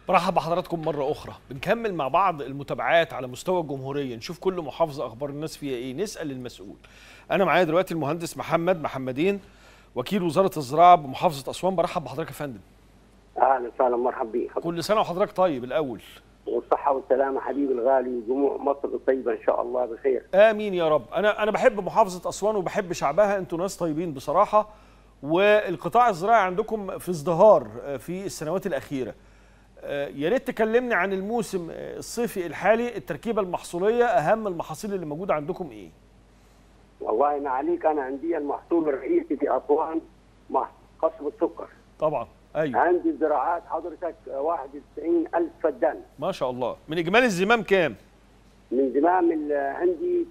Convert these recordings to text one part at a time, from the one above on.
برحب بحضراتكم مرة أخرى بنكمل مع بعض المتابعات على مستوى الجمهورية نشوف كل محافظة أخبار الناس فيها إيه نسأل المسؤول أنا معايا دلوقتي المهندس محمد محمدين وكيل وزارة الزراعة بمحافظة أسوان برحب بحضرتك يا فندم اهلا وسهلا مرحبا بيك كل سنة وحضرتك طيب الأول والصحة والسلامة حبيبي الغالي وجموع مصر الطيبة إن شاء الله بخير آمين يا رب أنا أنا بحب محافظة أسوان وبحب شعبها أنتوا ناس طيبين بصراحة والقطاع الزراعي عندكم في ازدهار في السنوات الأخيرة آه، يا ريت تكلمني عن الموسم آه، الصيفي الحالي التركيبة المحصولية أهم المحاصيل اللي موجودة عندكم إيه؟ والله ما عليك أنا عندي المحصول الرئيسي في أسوان محصول قصب السكر طبعا أيوه عندي زراعات حضرتك 91 ألف فدان ما شاء الله من إجمالي الزمام كام؟ من زمام ال- عندي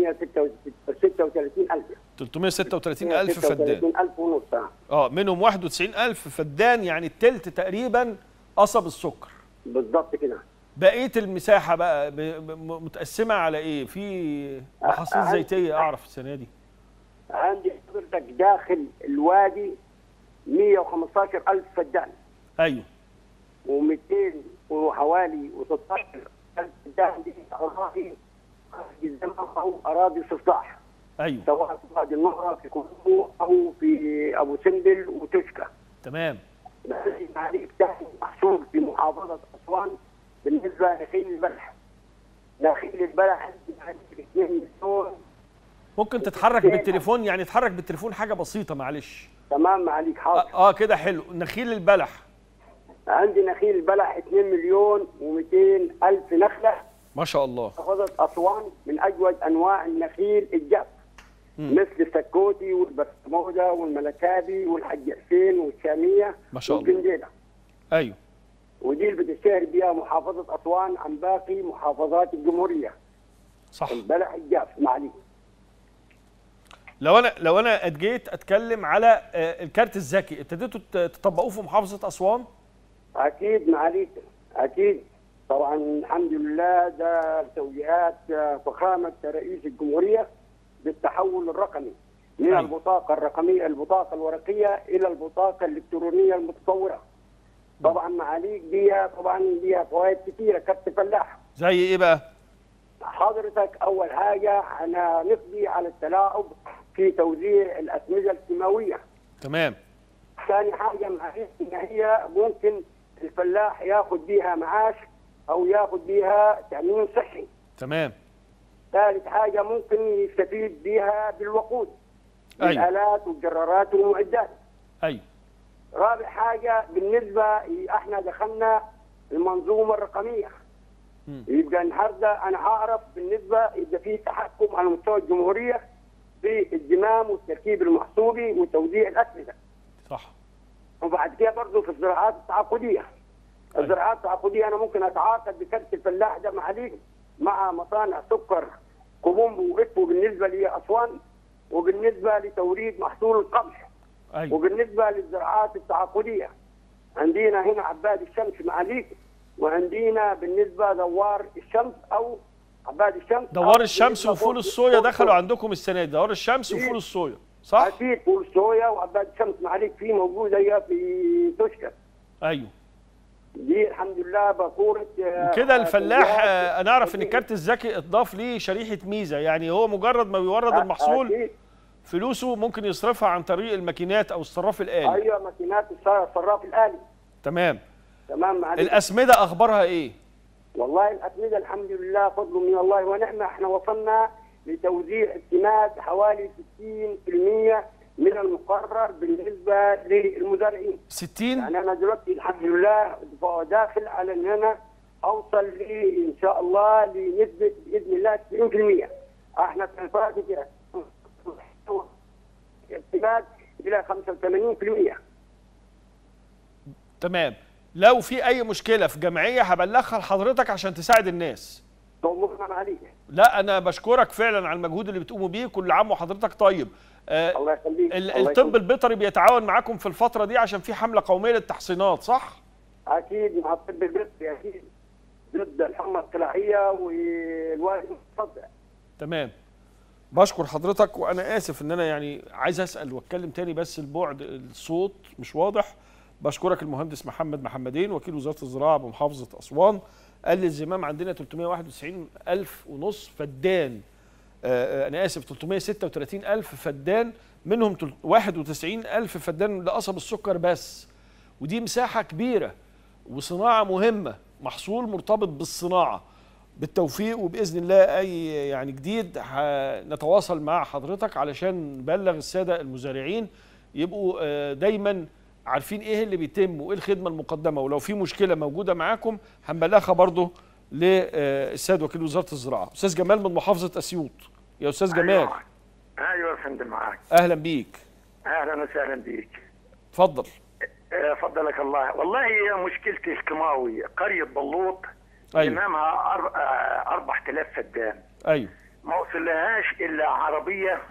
336 ألف 336 ألف فدان ألف ونص آه. اه منهم 91 ألف فدان يعني التلت تقريبا قصب السكر بالضبط كده بقيه المساحه بقى ب- ب- متقسمه على ايه في محاصيل عندي- زيتيه اعرف السنه دي عندي حضرتك داخل الوادي 115 ألف فدان ايوه و200 وحوالي و16 ألف فدان دي أراضي خارج الزمن أو أراضي استصلاح ايوه سواء في وادي النهرة في كومو أو في أبو سمبل وتشكى تمام هذه عليك تحت محصول في محافظة أسوان بالنسبة لنخيل البلح نخيل البلح عندي عليك 2 مليون ممكن تتحرك بالتليفون يعني تتحرك بالتليفون حاجه بسيطه معلش تمام عليك اه, حاضر آه كده حلو نخيل البلح عندي نخيل البلح 2 مليون و200 ألف نخلة ما شاء الله محافظة أسوان من أجود أنواع النخيل الجاف مثل السكوتي والبرمودا والملكابي والحج حسين والشامية ما شاء الله. والقنديلة ايوه ودي اللي بتشتهر بها محافظة أسوان عن باقي محافظات الجمهورية صح البلح الجاف معلي لو انا لو انا جيت اتكلم على آه، الكارت الذكي ابتديتوا ت- تطبقوه في محافظه اسوان أكيد معليك أكيد طبعا الحمد لله ده توجيهات فخامة رئيس الجمهورية بالتحول الرقمي من أيوة. البطاقة الرقمية البطاقة الورقية إلى البطاقة الإلكترونية المتطورة طبعا معاليك دي طبعا ليها فوائد كثيرة كبت فلاح زي ايه بقى حضرتك أول حاجة أنا نقضي على التلاعب في توزيع الأسمدة الكيماوية تمام ثاني حاجه معلش ان هي ممكن الفلاح ياخذ بيها معاش او ياخذ بيها تامين صحي تمام ثالث حاجه ممكن يستفيد بيها بالوقود أيوة. بالالات والجرارات والمعدات ايوه رابع حاجه بالنسبه احنا دخلنا المنظومه الرقميه مم. يبقى النهارده انا هعرف بالنسبه اذا في تحكم على مستوى الجمهوريه في الزمام والتركيب المحسوبي وتوزيع الاسمده صح وبعد كده برضه في الزراعات التعاقديه الزراعات التعاقديه انا ممكن اتعاقد بكرت الفلاح ده معليك مع مصانع سكر كومومبو وإفو بالنسبه لاسوان وبالنسبه لتوريد محصول القمح ايوه وبالنسبه للزراعات التعاقديه عندنا هنا عباد الشمس معليك وعندنا بالنسبه دوار الشمس او عباد الشمس دوار أو الشمس بالنسبة وفول فول- الصويا فول دخلوا الصويا. عندكم السنه دي دوار الشمس وفول الصويا صح اكيد فول صويا وعباد الشمس معليك في موجوده هي في تشكر ايوه دي الحمد لله باكوره آه، كده الفلاح توجيهات. آه، انا اعرف ان الكارت الذكي اضاف ليه شريحه ميزه يعني هو مجرد ما بيورد آه، المحصول أكيد. فلوسه ممكن يصرفها عن طريق الماكينات او الصراف الالي ايوه ماكينات الص- الصراف الالي تمام تمام معلش الاسمده اخبارها ايه والله الاسمده الحمد لله فضل من الله ونعمه احنا وصلنا لتوزيع اعتماد حوالي 60% من المقرر بالنسبه للمزارعين 60 يعني انا دلوقتي الحمد لله داخل على ان انا اوصل ل ان شاء الله لنسبه باذن الله 90% احنا سنفاتك اعتماد الى 85% تمام لو في اي مشكله في جمعيه هبلغها لحضرتك عشان تساعد الناس طمنا عليك لا انا بشكرك فعلا على المجهود اللي بتقوموا بيه كل عام وحضرتك طيب آه الله يخليك ال- الله الطب يخليك. البيطري بيتعاون معاكم في الفتره دي عشان في حمله قوميه للتحصينات صح اكيد مع الطب البيطري اكيد ضد الحمى القلاعيه والوالد المتصدع تمام بشكر حضرتك وانا اسف ان انا يعني عايز اسال واتكلم تاني بس البعد الصوت مش واضح بشكرك المهندس محمد محمدين وكيل وزاره الزراعه بمحافظه اسوان قال لي الزمام عندنا 391 الف ونص فدان آه، آه، انا اسف 336 الف فدان منهم تل- 91 الف فدان لقصب السكر بس ودي مساحه كبيره وصناعه مهمه محصول مرتبط بالصناعه بالتوفيق وباذن الله اي يعني جديد نتواصل مع حضرتك علشان نبلغ الساده المزارعين يبقوا آه، دايما عارفين ايه اللي بيتم وايه الخدمه المقدمه ولو في مشكله موجوده معاكم هنبلغها برضه للسيد وكيل وزاره الزراعه استاذ جمال من محافظه اسيوط يا استاذ جمال ايوه ايوه يا فندم معاك اهلا بيك اهلا وسهلا بيك اتفضل آه، فضلك الله والله هي مشكلتي الكيماوي قريه بلوط ايوه امامها أر- آه، 4000 فدان ايوه ما وصلهاش الا عربيه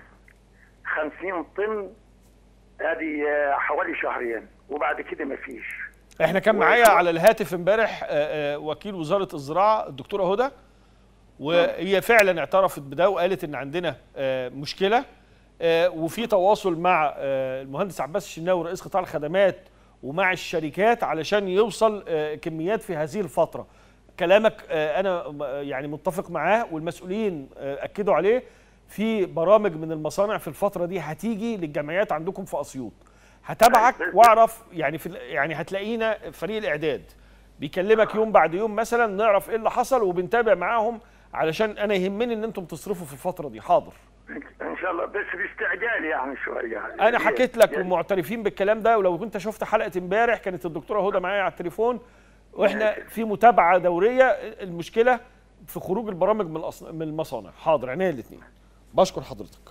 50 طن ادي آه، حوالي شهرين وبعد كده ما فيش احنا كان معايا على الهاتف امبارح آه، آه، وكيل وزاره الزراعه الدكتوره هدى وهي فعلا اعترفت بده وقالت ان عندنا آه، مشكله آه، وفي تواصل مع آه، المهندس عباس الشناوي رئيس قطاع الخدمات ومع الشركات علشان يوصل آه، كميات في هذه الفتره كلامك آه، انا آه، يعني متفق معاه والمسؤولين آه، اكدوا عليه في برامج من المصانع في الفتره دي هتيجي للجمعيات عندكم في اسيوط هتابعك واعرف يعني في ال- يعني هتلاقينا فريق الاعداد بيكلمك يوم بعد يوم مثلا نعرف ايه اللي حصل وبنتابع معاهم علشان انا يهمني ان انتم تصرفوا في الفتره دي حاضر ان شاء الله بس باستعجال يعني شويه انا حكيت لك يعني ومعترفين بالكلام ده ولو كنت شفت حلقه امبارح كانت الدكتوره هدى معايا على التليفون واحنا في متابعه دوريه المشكله في خروج البرامج من الأص- من المصانع حاضر عينيا الاثنين بشكر حضرتك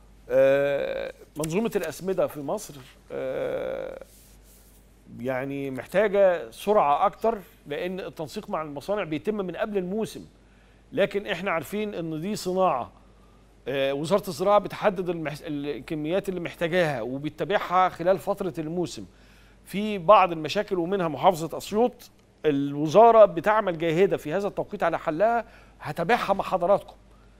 آه، منظومه الاسمده في مصر آه، يعني محتاجه سرعه اكتر لان التنسيق مع المصانع بيتم من قبل الموسم لكن احنا عارفين ان دي صناعه آه، وزاره الزراعه بتحدد المح... الكميات اللي محتاجاها وبتتابعها خلال فتره الموسم في بعض المشاكل ومنها محافظه اسيوط الوزاره بتعمل جاهده في هذا التوقيت على حلها هتابعها مع حضراتكم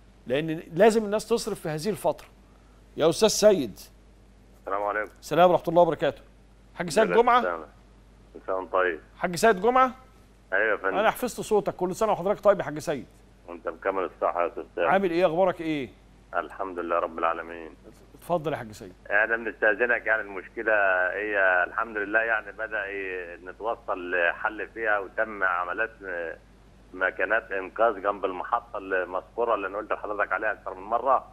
لان لازم الناس تصرف في هذه الفتره يا استاذ سيد السلام عليكم سلام ورحمه الله وبركاته حاج سيد جمعه انسان طيب حاج سيد جمعه ايوه يا فندم انا حفظت صوتك كل سنه وحضرتك طيب يا حاج سيد وانت مكمل الصحه يا استاذ سامي. عامل ايه اخبارك ايه الحمد لله رب العالمين اتفضل يا حاج سيد احنا بنستاذنك يعني المشكله هي الحمد لله يعني بدا ي- نتوصل لحل فيها وتم عمليات م- مكانات انقاذ جنب المحطه المذكوره اللي انا قلت لحضرتك عليها اكثر من مره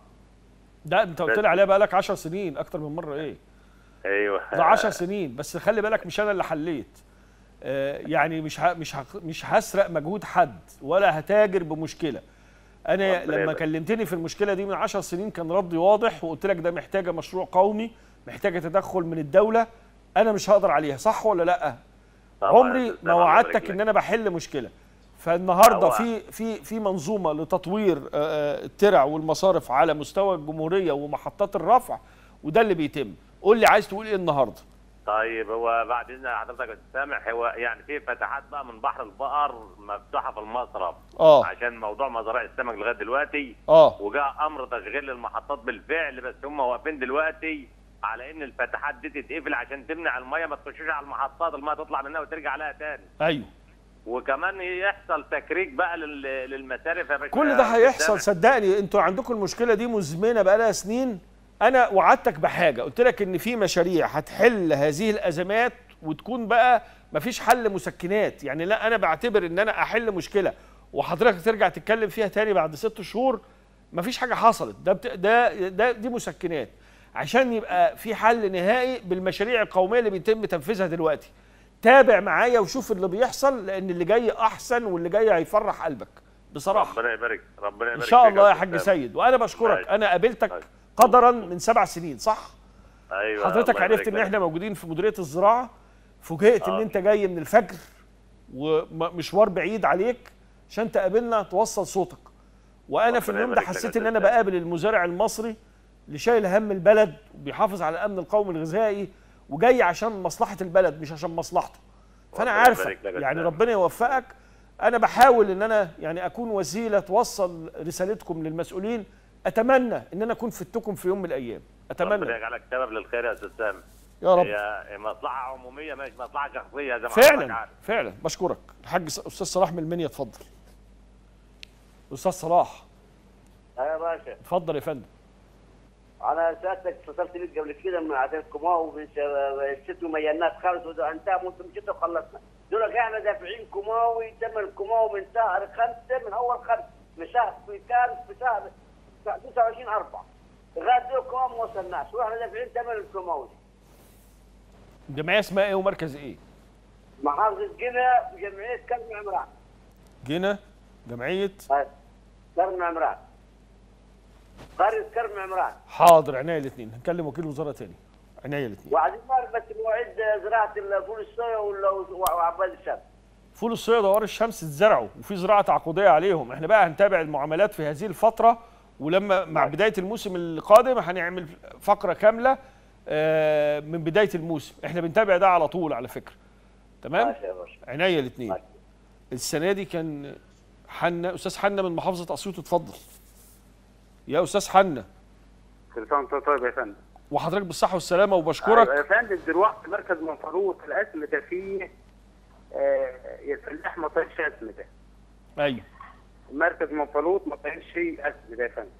ده انت قلت لي عليها بقالك 10 سنين اكتر من مره ايه ايوه ده 10 سنين بس خلي بالك مش انا اللي حليت آه، يعني مش ه... مش ه... مش هسرق مجهود حد ولا هتاجر بمشكله انا ربنا لما يبارك. كلمتني في المشكله دي من 10 سنين كان ردي واضح وقلت لك ده محتاجه مشروع قومي محتاجه تدخل من الدوله انا مش هقدر عليها صح ولا لا طبعاً يا عمري أستاذ ما سامي، الله وعدتك يبارك ان لك. انا بحل مشكله فالنهارده هو- في في في منظومه لتطوير آه، آه، الترع والمصارف على مستوى الجمهوريه ومحطات الرفع وده اللي بيتم قول لي عايز تقول ايه النهارده طيب هو بعد اذن حضرتك يا أستاذ سامح هو يعني في فتحات بقى من بحر البقر مفتوحه في المصرف اه عشان موضوع مزارع السمك لغايه دلوقتي اه وجاء امر تشغيل المحطات بالفعل بس هم واقفين دلوقتي على ان الفتحات دي تتقفل عشان تمنع الميه ما تخشش على المحطات الميه تطلع منها وترجع لها تاني ايوه وكمان يحصل تكريك بقى لل- للمسارف يا باشا كل ده هيحصل قدامك. صدقني انتوا عندكم المشكله دي مزمنه بقالها سنين انا وعدتك بحاجه قلت لك ان في مشاريع هتحل هذه الازمات وتكون بقى مفيش حل مسكنات يعني لا انا بعتبر ان انا احل مشكله وحضرتك ترجع تتكلم فيها تاني بعد ست شهور مفيش حاجه حصلت ده بت... ده ده دي مسكنات عشان يبقى في حل نهائي بالمشاريع القوميه اللي بيتم تنفيذها دلوقتي تابع معايا وشوف اللي بيحصل لان اللي جاي احسن واللي جاي هيفرح قلبك بصراحه ربنا يبارك ربنا ان يبارك شاء فيك الله يا أستاذ حاج سامح. سيد وانا بشكرك ماشي. انا قابلتك ماشي. قدرا من سبع سنين صح ايوه حضرتك الله عرفت يبارك ان لك. احنا موجودين في مديريه الزراعه فوجئت ان آه. انت جاي من الفجر ومشوار بعيد عليك عشان تقابلنا توصل صوتك وانا في ربنا اليوم ده يبارك لك حسيت يا ان انا أستاذ. بقابل المزارع المصري اللي شايل هم البلد وبيحافظ على الامن القومي الغذائي وجاي عشان مصلحه البلد مش عشان مصلحته فانا ربنا عارفك يبارك لك يا يعني أستاذ. ربنا يوفقك انا بحاول ان انا يعني اكون وسيله توصل رسالتكم للمسؤولين اتمنى ان انا اكون فدتكم في يوم من الايام ربنا اتمنى يجعلك سبب للخير يا استاذ سامح يا رب هي مصلحه عموميه مش مصلحه شخصيه زي ما حضرتك فعلا عارف فعلا بشكرك الحاج س- استاذ صلاح من المنيا اتفضل استاذ صلاح يا باشا اتفضل يا فندم انا سالتك اتصلت بيك قبل كده من عددكم ومن ست مينات خالص وده انتهى موسم شتاء وخلصنا دول احنا دافعين كوماوي ثمن كوماوي من شهر خمسه من اول خمسه من شهر في كان في شهر 29 4 لغايه دول كوماوي ما وصلناش واحنا دافعين ثمن الكوماوي الجمعيه اسمها ايه ومركز ايه محافظه جنة وجمعيه كرم عمران جنة جمعيه طيب. كرم عمران قريه كرم عمران حاضر عناية الاثنين هنكلم وكيل وزاره تاني عناية الاثنين وعايزين نعرف بس مواعيد زراعه الفول الصويا ولا- وعباد الشمس فول الصويا دوار الشمس اتزرعوا وفي زراعه تعاقديه عليهم احنا بقى هنتابع المعاملات في هذه الفتره ولما مع بدايه الموسم القادم هنعمل فقره كامله آه، من بدايه الموسم احنا بنتابع ده على طول على فكره تمام ماشي يا باشا عناية الاثنين ماشي. السنه دي كان حنا استاذ حنا من محافظه اسيوط اتفضل يا استاذ حنا كل سنه وانت طيب يا فندم وحضرتك بالصحه والسلامه أيوة وبشكرك يا فندم دلوقتي مركز منفروض الاسم ده فيه آه الفلاح ما طيرش اسم ده ايوه مركز منفروض ما طيرش اسم ده يا فندم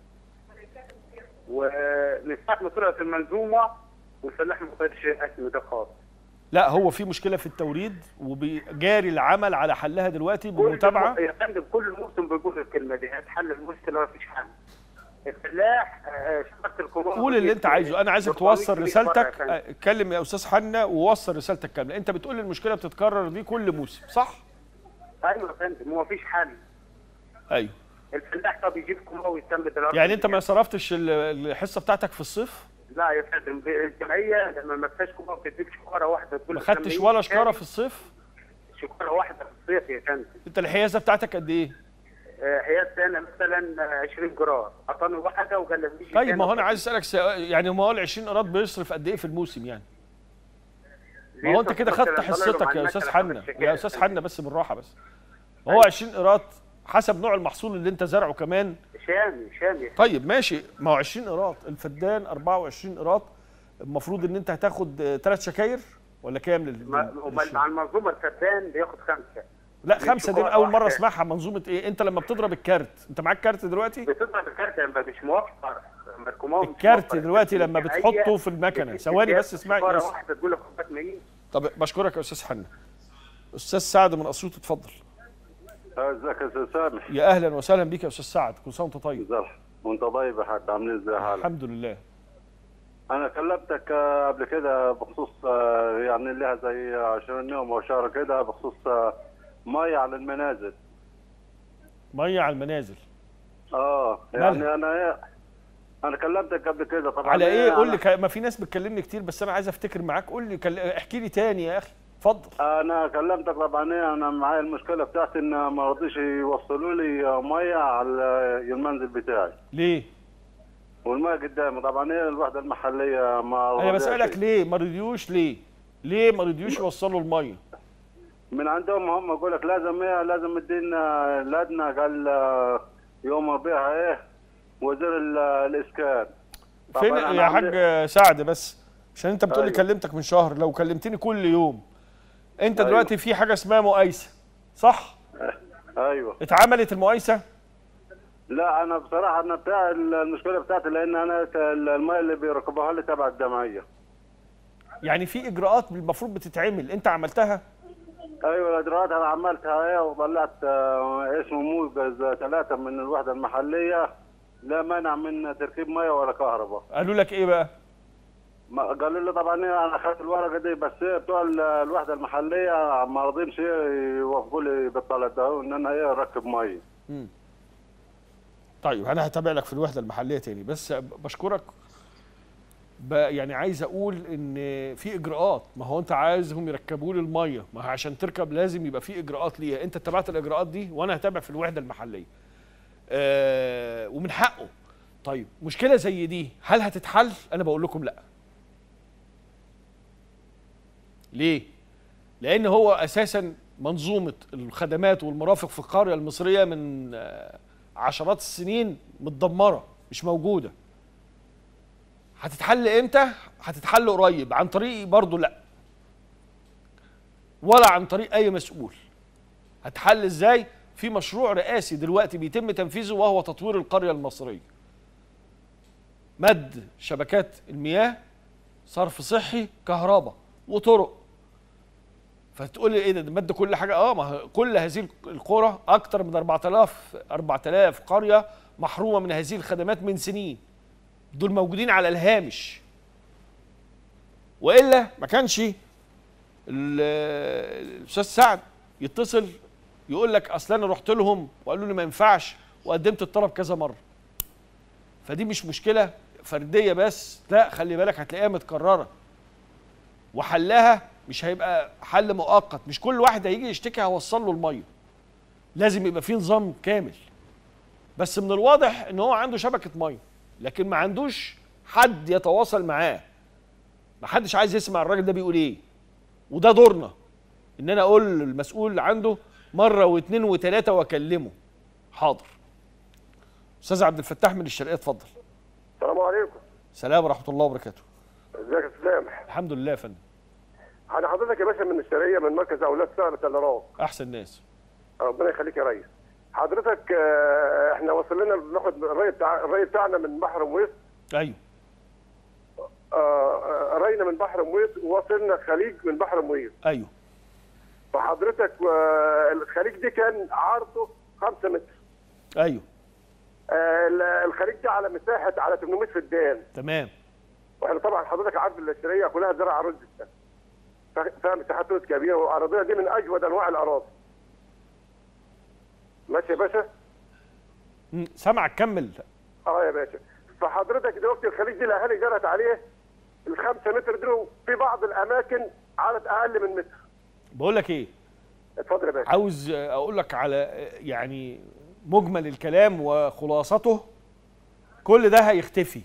ومن ساعه ما طلعت المنظومه والفلاح ما طيرش اسم ده خالص لا هو في مشكله في التوريد وجاري العمل على حلها دلوقتي كل بمتابعه يا فندم كل موسم بيقول الكلمه دي هتحل المشكله ما فيش حل الفلاح آه، شبكه الكورونا قول اللي انت عايزه انا عايزك بالقوانين توصل دي بره رسالتك يا فندم. اه، اتكلم يا استاذ حنا ووصل رسالتك كامله انت بتقول المشكله بتتكرر دي كل موسم صح ايوه يا فندم هو مفيش حل ايوه الفلاح طب يجيب كوماوي يتم الارض يعني انت ما صرفتش ال- الحصه بتاعتك في الصيف لا يا فندم الجمعيه لما ما فيهاش كوماوي بتديك شكاره واحده تقول ما لك خدتش لما ولا يجي شكاره تاني في الصيف شكاره واحده في الصيف يا فندم انت الحيازه بتاعتك قد ايه آه، حياة سنه مثلا آه، 20 جرام اعطاني واحده وقال لي مفيش طيب تاني. ما هو انا عايز اسالك سؤال، يعني ما هو ال 20 قراط بيصرف قد ايه في الموسم يعني ما هو انت كده خدت حصتك يا استاذ حنا يا استاذ حنا بس بالراحه بس ما هو 20 قراط حسب نوع المحصول اللي انت زرعه كمان شامي شامي طيب ماشي ما هو 20 قراط الفدان 24 قراط المفروض ان انت هتاخد ثلاث شكاير ولا كام لل... ما- لل- أمال مع المنظومه الفدان بياخد خمسه لا خمسه دي شكارة اول مره واحدة. اسمعها منظومه ايه انت لما بتضرب الكارت انت معاك كارت دلوقتي بتضرب الكارت لما مش موفر لما الكوماوي مش الكارت موفر. دلوقتي لما الجمعية بتحطه في المكنه بتديك ثواني بس اسمعي شكاره بس. واحده تقول لك خد 100 طب بشكرك يا استاذ حنا استاذ سعد من اسيوط اتفضل ازيك يا استاذ سامح يا اهلا وسهلا بيك يا استاذ سعد كل سنه وانت طيب زرح وانت طيب يا حاج عاملين ازاي حالك الحمد لله انا كلمتك آه، قبل كده بخصوص آه، يعني لها زي 20 يوم او شهر كده بخصوص آه، ميه على المنازل ميه على المنازل اه مالها؟ يعني انا ايه انا كلمتك قبل كده طبعا على ايه قول لي أنا- ك- ما في ناس بتكلمني كتير بس انا عايز افتكر معاك قول لي كل... احكي لي تاني يا اخي اتفضل انا كلمتك طبعا ايه انا معايا المشكله بتاعتي ان ما رضيش يوصلوا لي آه، ميه على المنزل بتاعي ليه والميه قدامي طبعا ايه الوحده المحليه ما انا رضيش. بسالك ليه ما رضيوش ليه ليه ما رضيوش يوصلوا الميه من عندهم هم يقول لك لازم ايه لازم الدين لدنا قال آه، يوم بها ايه وزير ال- الاسكان طبعاً فين أنا يا عامل- حاج سعد بس عشان انت بتقول لي أيوة. كلمتك من شهر لو كلمتني كل يوم انت أيوة. دلوقتي في حاجه اسمها مقايسه صح ايوه اتعملت المقايسه لا انا بصراحه انا بتاع المشكله بتاعتي لان انا ت- الميه اللي بيركبوها لي تبع الجمعيه يعني في اجراءات المفروض بتتعمل انت عملتها ايوه الاجراءات انا عملتها ايه وطلعت آه، اسمه موجز ثلاثه من الوحده المحليه لا مانع من تركيب ميه ولا كهرباء قالوا لك ايه بقى ما قالوا لي طبعا إيه انا اخذت الورقه دي بس إيه بتوع ال- الوحده المحليه ما رضينش إيه يوافقوا لي بالطلب ده ان انا ايه اركب ميه طيب انا هتابع لك في الوحده المحليه تاني بس بشكرك ب يعني عايز اقول ان في اجراءات ما هو انت عايزهم يركبوا لي الميه ما هو عشان تركب لازم يبقى في اجراءات ليها انت اتبعت الاجراءات دي وانا هتابع في الوحده المحليه آه ومن حقه طيب مشكله زي دي هل هتتحل انا بقول لكم لا ليه لان هو اساسا منظومه الخدمات والمرافق في القريه المصريه من آه، عشرات السنين متدمره مش موجوده هتتحل امتى هتتحل قريب عن طريقي برضو لا ولا عن طريق اي مسؤول هتحل ازاي في مشروع رئاسي دلوقتي بيتم تنفيذه وهو تطوير القريه المصريه مد شبكات المياه صرف صحي كهرباء وطرق فتقول لي ايه ده ده مد كل حاجه اه ما هو كل هذه القرى اكتر من 4000 4000 قريه محرومه من هذه الخدمات من سنين دول موجودين على الهامش والا ما كانش ال- الاستاذ سعد يتصل يقول لك اصل انا رحت لهم وقالوا لي ما ينفعش وقدمت الطلب كذا مره فدي مش مشكله فرديه بس لا خلي بالك هتلاقيها متكرره وحلها مش هيبقى حل مؤقت مش كل واحد هيجي يشتكي هوصل له الميه لازم يبقى في نظام كامل بس من الواضح ان هو عنده شبكه ميه لكن ما عندوش حد يتواصل معاه ما حدش عايز يسمع الراجل ده بيقول ايه وده دورنا ان انا اقول للمسؤول اللي عنده مره واثنين وثلاثه واكلمه حاضر استاذ عبد الفتاح من الشرقيه اتفضل السلام عليكم سلام ورحمه الله وبركاته ازيك يا استاذ سامح الحمد لله يا فندم انا حضرتك يا باشا من الشرقيه من مركز اولاد سهل تلران احسن ناس ربنا يخليك يا ريس حضرتك آه، احنا وصل لنا بناخد الري بتاع الري بتاعنا من بحر مويس ايوه آه، آه، رينا من بحر مويس ووصلنا الخليج من بحر مويس ايوه فحضرتك آه، الخليج دي كان عرضه 5 متر ايوه آه، ال- الخليج ده على مساحه على 800 فدان تمام واحنا طبعا حضرتك عارف الشرقيه كلها زرع رز السنة. ف- فيها مساحات رز كبيره واراضينا دي من اجود انواع الاراضي ماشي يا باشا مم، سامعك كمل اه يا باشا فحضرتك دلوقتي الخليج دي الاهالي جرت عليه الخمسة متر دول في بعض الاماكن عدد اقل من متر بقول لك ايه اتفضل يا باشا عاوز اقول لك على يعني مجمل الكلام وخلاصته كل ده هيختفي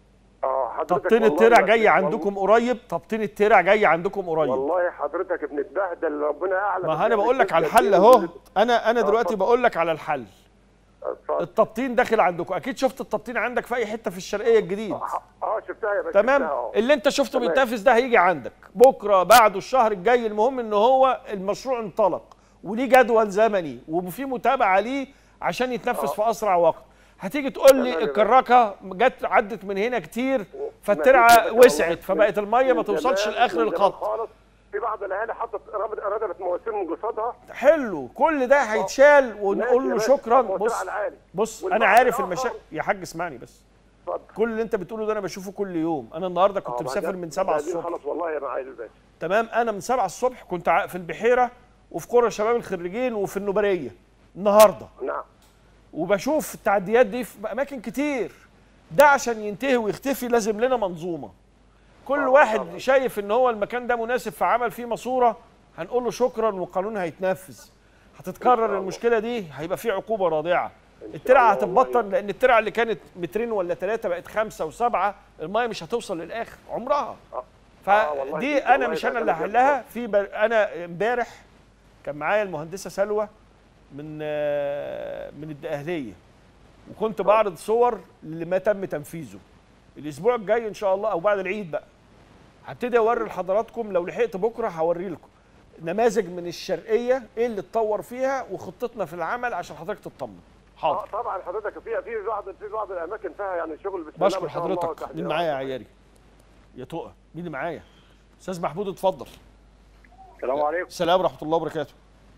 اه حضرتك تبطين والله الترع يا جاي باشا، عندكم قريب تبطين الترع جاي عندكم قريب والله حضرتك بنتبهدل ربنا اعلم ما انا بقول لك على الحل اهو انا انا دلوقتي بقول لك على الحل اتفضل. التبطين داخل عندكم اكيد شفت التبطين عندك في اي حته في الشرقيه الجديد اه شفتها يا باشا تمام شفتها، آه. اللي انت شفته تمام. بيتنفذ ده هيجي عندك بكره بعده الشهر الجاي المهم ان هو المشروع انطلق وليه جدول زمني وفي متابعه ليه عشان يتنفذ في اسرع وقت هتيجي تقول تمام لي يا باشا. الكراكه جت عدت من هنا كتير مفيش يا فالترعه باشا، وسعت والله فبقت الميه ما من توصلش زمان- لاخر من زمان الخط خالص في بعض الاهالي حطت رمت ردبت مواسير من قصادها حلو كل ده هيتشال ونقول له ماشي يا باشا، شكرا مواسير بص على العالي. بص انا والبعض عارف الآخر- المشاكل يا حاج اسمعني بس اتفضل كل اللي انت بتقوله ده انا بشوفه كل يوم انا النهارده كنت آه، مسافر بعدين- من 7 بعدين الصبح خلاص والله يا معالي الباشا تمام انا من 7 الصبح كنت ع- في البحيره وفي قرى شباب الخريجين وفي النوبريه النهارده نعم وبشوف التعديات دي في اماكن كتير ده عشان ينتهي ويختفي لازم لنا منظومه كل آه، واحد طبعاً. شايف ان هو المكان ده مناسب فعمل فيه ماسوره هنقول له شكرا والقانون هيتنفذ هتتكرر المشكله دي هيبقى في عقوبه رادعه الترعه الله والله. هتتبطل لان الترعه اللي كانت مترين ولا ثلاثه بقت خمسه وسبعه المايه مش هتوصل للاخر عمرها آه، والله فدي جدا، انا والله مش ده انا اللي كلام هحلها في بر... انا امبارح كان معايا المهندسه سلوى من آه، من الدقهليه وكنت بعرض صور لما تم تنفيذه الاسبوع الجاي ان شاء الله او بعد العيد بقى هبتدي اوري لحضراتكم لو لحقت بكره هوري لكم نماذج من الشرقيه ايه اللي اتطور فيها وخطتنا في العمل عشان حضرتك تطمن اه حاضر طبعا حضرتك في في بعض في بعض الاماكن فيها يعني شغل بسم الله بشكر ما شاء الله حضرتك وتحديد مين معايا يا عيالي يا تقى مين اللي معايا استاذ محمود اتفضل السلام عليكم السلام ورحمه الله وبركاته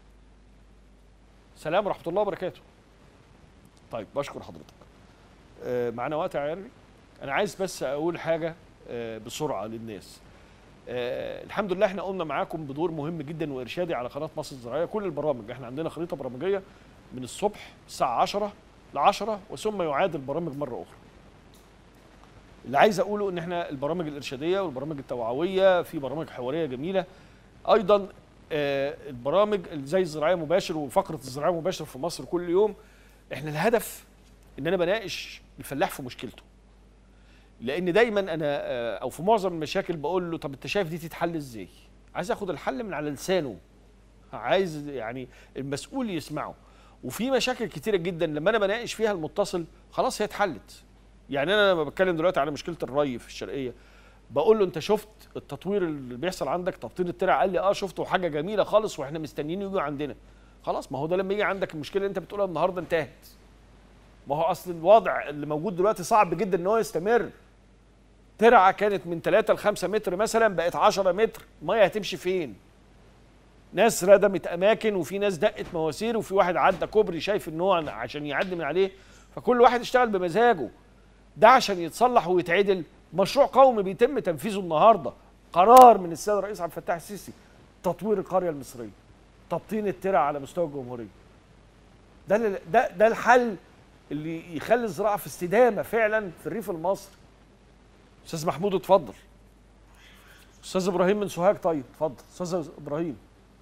سلام ورحمه الله وبركاته طيب بشكر حضرتك آه معانا وقت يا عيالي انا عايز بس اقول حاجه آه بسرعه للناس آه الحمد لله احنا قمنا معاكم بدور مهم جدا وارشادي على قناه مصر الزراعيه كل البرامج احنا عندنا خريطه برامجيه من الصبح الساعه 10 ل 10 وثم يعاد البرامج مره اخرى اللي عايز اقوله ان احنا البرامج الارشاديه والبرامج التوعويه في برامج حواريه جميله ايضا آه، البرامج اللي زي الزراعيه مباشر وفقره الزراعيه مباشر في مصر كل يوم احنا الهدف ان انا بناقش الفلاح في مشكلته لان دايما انا آه، او في معظم المشاكل بقول له طب انت شايف دي تتحل ازاي عايز اخد الحل من على لسانه عايز يعني المسؤول يسمعه وفي مشاكل كتيره جدا لما انا بناقش فيها المتصل خلاص هي اتحلت يعني انا لما بتكلم دلوقتي على مشكله الري في الشرقيه بقول له انت شفت التطوير اللي بيحصل عندك تبطين الترع قال لي اه شفته حاجه جميله خالص واحنا مستنيين يجوا عندنا خلاص ما هو ده لما يجي عندك المشكله اللي انت بتقولها النهارده انتهت ما هو اصل الوضع اللي موجود دلوقتي صعب جدا ان هو يستمر ترعه كانت من 3 ل 5 متر مثلا بقت 10 متر الميه هتمشي فين ناس ردمت اماكن وفي ناس دقت مواسير وفي واحد عدى كوبري شايف ان هو عشان يعدي من عليه فكل واحد اشتغل بمزاجه ده عشان يتصلح ويتعدل مشروع قومي بيتم تنفيذه النهارده قرار من السيد الرئيس عبد الفتاح السيسي تطوير القريه المصريه تبطين الترع على مستوى الجمهوريه ده اللي- ده ده الحل اللي يخلي الزراعه في استدامه فعلا في الريف المصري استاذ محمود اتفضل استاذ ابراهيم من سوهاج طيب اتفضل استاذ ابراهيم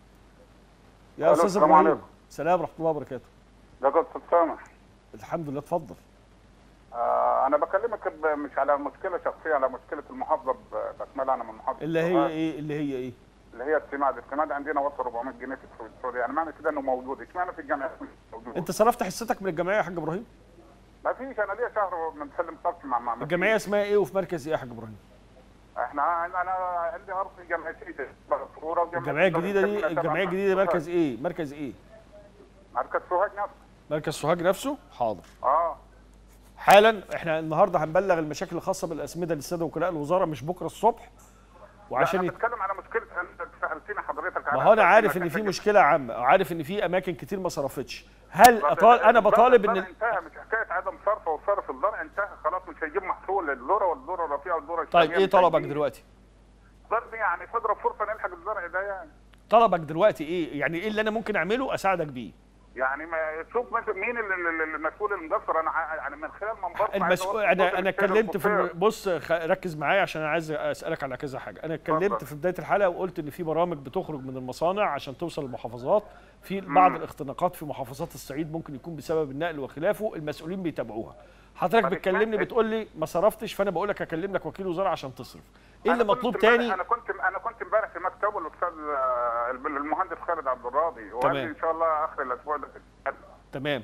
يا ألو، استاذ السلام ابراهيم عليكم. سلام ورحمه الله وبركاته ده قصة سامح الحمد لله اتفضل آه انا بكلمك ب- مش على مشكله شخصيه على مشكله المحافظه ب- بسمله انا من محافظه اللي هي سوهاج. ايه اللي هي ايه اللي هي السماد السماد عندنا وصل 400 جنيه في السعوديه يعني معنى كده انه موجود اشمعنى في الجامعه مش موجود انت صرفت حصتك من الجمعيه يا حاج ابراهيم ما فيش انا ليا شهر بنسلم صرف مع مع الجمعيه اسمها ايه وفي مركز ايه يا حاج ابراهيم احنا انا عندي ارض في جامعتين صوره وجامعة الجمعيه الجديده دي تبع- الجمعيه الجديده مركز ايه مركز ايه مركز سوهاج نفسه مركز سوهاج نفسه حاضر اه حالا احنا النهارده هنبلغ المشاكل الخاصه بالاسمده للساده وكلاء الوزاره مش بكره الصبح وعشان انا يت... بتكلم على مشكله انت سالتني حضرتك ما هو انا عارف ان في مشكله عامه عارف ان في اماكن كتير ما صرفتش هل أطال... انا بطالب ان الزرع انتهى مش حكايه عدم صرف او صرف الزرع انتهى خلاص مش هيجيب محصول الذره والذره الرفيعه والذره طيب الشامية ايه مش طلبك هيجيب. دلوقتي ضرب يعني تضرب فرصه نلحق الزرع ده يعني طلبك دلوقتي ايه يعني ايه اللي انا ممكن اعمله اساعدك بيه يعني ما شوف مثلا مين ال- ال- ال- المسؤول المقصر انا ع- يعني من خلال منبر المسؤول انا انا اتكلمت في الم- بص خ- ركز معايا عشان انا عايز اسالك على كذا حاجه انا اتكلمت اتفضل. في بدايه الحلقه وقلت ان في برامج بتخرج من المصانع عشان توصل للمحافظات في بعض الاختناقات في محافظات الصعيد ممكن يكون بسبب النقل وخلافه المسؤولين بيتابعوها حضرتك طب بتكلمني اسمعني. بتقول لي ما صرفتش فانا بقول لك اكلم لك وكيل وزاره عشان تصرف ايه اللي أنا كنت مطلوب امبارح- تاني انا كنت انا كنت امبارح في مكتبه الاستاذ آه، المهندس خالد عبد الراضي وقال لي تمام. ان شاء الله اخر الاسبوع ده تمام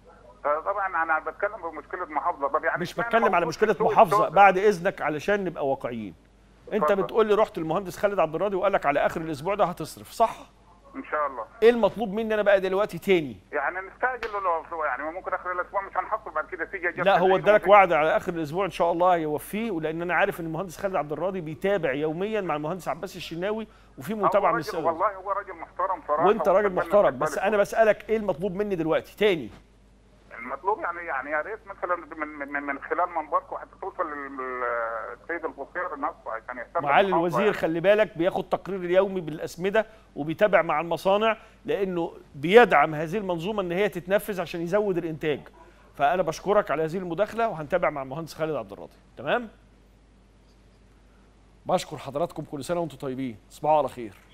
طبعا انا بتكلم بمشكله محافظه طب يعني مش اشمعنى بتكلم على موجود مشكله في سوق محافظه السوداء؟ بعد اذنك علشان نبقى واقعيين انت اتفضل. بتقول لي رحت المهندس خالد عبد الراضي وقال لك على اخر الاسبوع ده هتصرف صح ان شاء الله ايه المطلوب مني انا بقى دلوقتي تاني يعني نستعجل لو يعني ممكن اخر الاسبوع مش هنحصل بعد كده تيجي اجازه لا هو العيد ادالك وفي- وعد على اخر الاسبوع ان شاء الله هيوفيه ولان انا عارف ان المهندس خالد عبد الراضي بيتابع يوميا مع المهندس عباس الشناوي وفي هو متابعه من راجل السنة والله هو راجل محترم صراحه وانت راجل وأتمنى محترم استقبال بس انا بسالك ايه المطلوب مني دلوقتي تاني المطلوب يعني يعني يا ريت مثلا من من, من خلال منبركم حتى توصل للسيد البصير نفسه عشان يهتم معالي بالمحافظة الوزير يعني. خلي بالك بياخد تقرير اليومي بالاسمده وبيتابع مع المصانع لانه بيدعم هذه المنظومه ان هي تتنفذ عشان يزود الانتاج فانا بشكرك على هذه المداخله وهنتابع مع المهندس خالد عبد الراضي تمام بشكر حضراتكم كل سنه وانتم طيبين تصبحوا على خير